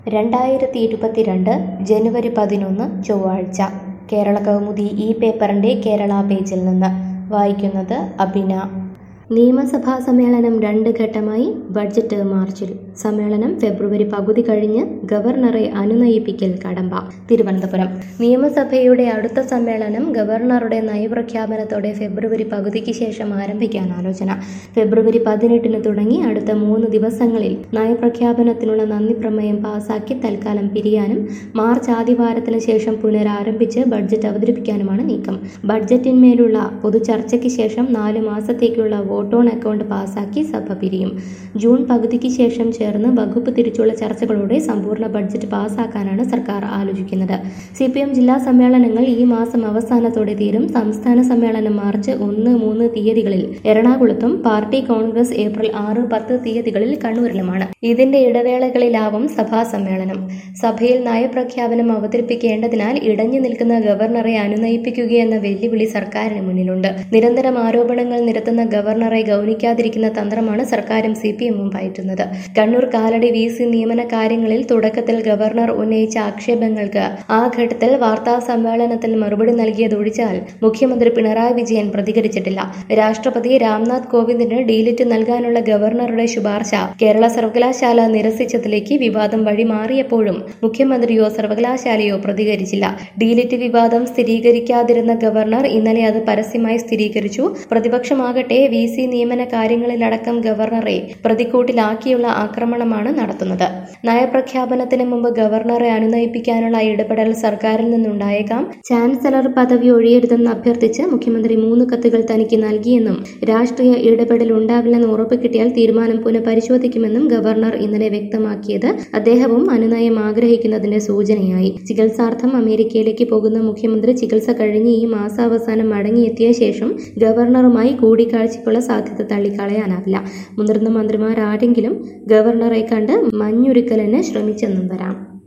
രണ്ടായിരത്തി ഇരുപത്തിരണ്ട് ജനുവരി പതിനൊന്ന് ചൊവ്വാഴ്ച കേരള കൗമുദി ഈ പേപ്പറിൻ്റെ കേരള പേജിൽ നിന്ന് വായിക്കുന്നത് അബിന നിയമസഭാ സമ്മേളനം രണ്ട് ഘട്ടമായി ബഡ്ജറ്റ് മാർച്ചിൽ സമ്മേളനം ഫെബ്രുവരി പകുതി കഴിഞ്ഞ് ഗവർണറെ അനുനയിപ്പിക്കൽ കടമ്പ തിരുവനന്തപുരം നിയമസഭയുടെ അടുത്ത സമ്മേളനം ഗവർണറുടെ നയപ്രഖ്യാപനത്തോടെ ഫെബ്രുവരി പകുതിക്ക് ശേഷം ആരംഭിക്കാൻ ആലോചന ഫെബ്രുവരി പതിനെട്ടിന് തുടങ്ങി അടുത്ത മൂന്ന് ദിവസങ്ങളിൽ നയപ്രഖ്യാപനത്തിനുള്ള നന്ദി പ്രമേയം പാസാക്കി തൽക്കാലം പിരിയാനും മാർച്ച് ആദ്യവാരത്തിന് ശേഷം പുനരാരംഭിച്ച് ബഡ്ജറ്റ് അവതരിപ്പിക്കാനുമാണ് നീക്കം ബഡ്ജറ്റിന്മേലുള്ള പൊതുചർച്ചയ്ക്ക് ശേഷം നാല് മാസത്തേക്കുള്ള വോട്ട് ഓൺ അക്കൗണ്ട് പാസാക്കി സഭ പിരിയും ജൂൺ പകുതിക്ക് ശേഷം ചേർന്ന് വകുപ്പ് തിരിച്ചുള്ള ചർച്ചകളോടെ സമ്പൂർണ്ണ ബഡ്ജറ്റ് പാസാക്കാനാണ് സർക്കാർ ആലോചിക്കുന്നത് സി പി എം ജില്ലാ സമ്മേളനങ്ങൾ ഈ മാസം അവസാനത്തോടെ തീരും സംസ്ഥാന സമ്മേളനം മാർച്ച് ഒന്ന് മൂന്ന് തീയതികളിൽ എറണാകുളത്തും പാർട്ടി കോൺഗ്രസ് ഏപ്രിൽ ആറ് പത്ത് തീയതികളിൽ കണ്ണൂരിലുമാണ് ഇതിന്റെ ഇടവേളകളിലാവും സഭാ സമ്മേളനം സഭയിൽ നയപ്രഖ്യാപനം അവതരിപ്പിക്കേണ്ടതിനാൽ ഇടഞ്ഞു നിൽക്കുന്ന ഗവർണറെ അനുനയിപ്പിക്കുകയെന്ന വെല്ലുവിളി സർക്കാരിന് മുന്നിലുണ്ട് നിരന്തരം ആരോപണങ്ങൾ നിരത്തുന്ന ഗവർണറെ ഗൗനിക്കാതിരിക്കുന്ന തന്ത്രമാണ് സർക്കാരും സി പി എമ്മും പയറ്റുന്നത് കണ്ണൂർ കാലടി വി സി നിയമന കാര്യങ്ങളിൽ തുടക്കത്തിൽ ഗവർണർ ഉന്നയിച്ച ആക്ഷേപങ്ങൾക്ക് ആ ഘട്ടത്തിൽ വാർത്താ സമ്മേളനത്തിൽ മറുപടി നൽകിയതൊഴിച്ചാൽ മുഖ്യമന്ത്രി പിണറായി വിജയൻ പ്രതികരിച്ചിട്ടില്ല രാഷ്ട്രപതി രാംനാഥ് കോവിന്ദിന് ഡീലിറ്റ് നൽകാനുള്ള ഗവർണറുടെ ശുപാർശ കേരള സർവകലാശാല നിരസിച്ചതിലേക്ക് വിവാദം വഴിമാറിയപ്പോഴും മുഖ്യമന്ത്രിയോ സർവകലാശാലയോ പ്രതികരിച്ചില്ല ഡീലിറ്റ് വിവാദം സ്ഥിരീകരിക്കാതിരുന്ന ഗവർണർ ഇന്നലെ അത് പരസ്യമായി സ്ഥിരീകരിച്ചു പ്രതിപക്ഷമാകട്ടെ വി സി നിയമന കാര്യങ്ങളിലടക്കം ഗവർണറെ പ്രതിക്കൂട്ടിലാക്കിയുള്ള ആക്രമണമാണ് നടത്തുന്നത് നയപ്രഖ്യാപനത്തിന് മുമ്പ് ഗവർണറെ അനുനയിപ്പിക്കാനുള്ള ഇടപെടൽ സർക്കാരിൽ നിന്നുണ്ടായേക്കാം ചാൻസലർ പദവി ഒഴിയരുതെന്ന് അഭ്യർത്ഥിച്ച് മുഖ്യമന്ത്രി മൂന്ന് കത്തുകൾ തനിക്ക് നൽകിയെന്നും രാഷ്ട്രീയ ഇടപെടൽ ഉണ്ടാവില്ലെന്ന് ഉറപ്പ് കിട്ടിയാൽ തീരുമാനം പുനഃപരിശോധിക്കുമെന്നും ഗവർണർ ഇന്നലെ വ്യക്തമാക്കിയത് അദ്ദേഹവും അനുനയം ആഗ്രഹിക്കുന്നതിന്റെ സൂചനയായി ചികിത്സാർത്ഥം അമേരിക്കയിലേക്ക് പോകുന്ന മുഖ്യമന്ത്രി ചികിത്സ കഴിഞ്ഞ് ഈ മാസാവസാനം മടങ്ങിയെത്തിയ ശേഷം ഗവർണറുമായി കൂടിക്കാഴ്ചയ്ക്കുള്ള സാധ്യത തള്ളിക്കളയാനാവില്ല മുതിർന്ന മന്ത്രിമാരാരെങ്കിലും ഗവർണറെ കണ്ട് മഞ്ഞുരുക്കലിന് ശ്രമിച്ചെന്നും വരാം